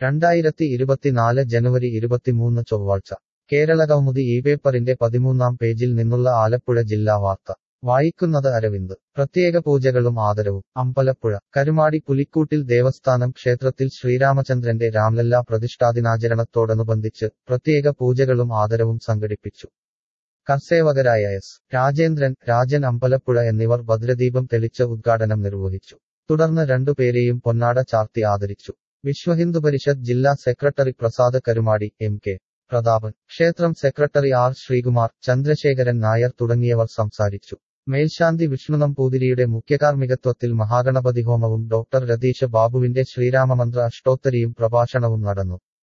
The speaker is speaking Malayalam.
രണ്ടായിരത്തി ഇരുപത്തിനാല് ജനുവരി ഇരുപത്തിമൂന്ന് ചൊവ്വാഴ്ച കേരളകൗമുദി ഈ പേപ്പറിന്റെ പതിമൂന്നാം പേജിൽ നിന്നുള്ള ആലപ്പുഴ ജില്ലാ വാർത്ത വായിക്കുന്നത് അരവിന്ദ് പ്രത്യേക പൂജകളും ആദരവും അമ്പലപ്പുഴ കരുമാടി പുലിക്കൂട്ടിൽ ദേവസ്ഥാനം ക്ഷേത്രത്തിൽ ശ്രീരാമചന്ദ്രന്റെ രാംലല്ല പ്രതിഷ്ഠാദിനാചരണത്തോടനുബന്ധിച്ച് പ്രത്യേക പൂജകളും ആദരവും സംഘടിപ്പിച്ചു കർസേവകരായ എസ് രാജേന്ദ്രൻ രാജൻ അമ്പലപ്പുഴ എന്നിവർ ഭദ്രദീപം തെളിച്ച് ഉദ്ഘാടനം നിർവഹിച്ചു തുടർന്ന് രണ്ടുപേരെയും പൊന്നാട ചാർത്തി ആദരിച്ചു വിശ്വഹിന്ദു പരിഷത്ത് ജില്ലാ secretary Prasad Karumadi M K Prathapan ക്ഷേത്രം സെക്രട്ടറി ആർ ശ്രീകുമാർ ചന്ദ്രശേഖരൻ നായർ തുടങ്ങിയവർ സംസാരിച്ചു മേൽശാന്തി വിഷ്ണുനമ്പൂതിരിയുടെ മുഖ്യകാർമ്മികത്വത്തിൽ മഹാഗണപതി ഹോമവും ഡോക്ടർ രതീഷ് ബാബുവിന്റെ ശ്രീരാമമന്ത്ര അഷ്ടോത്തരിയും പ്രഭാഷണവും നടന്നു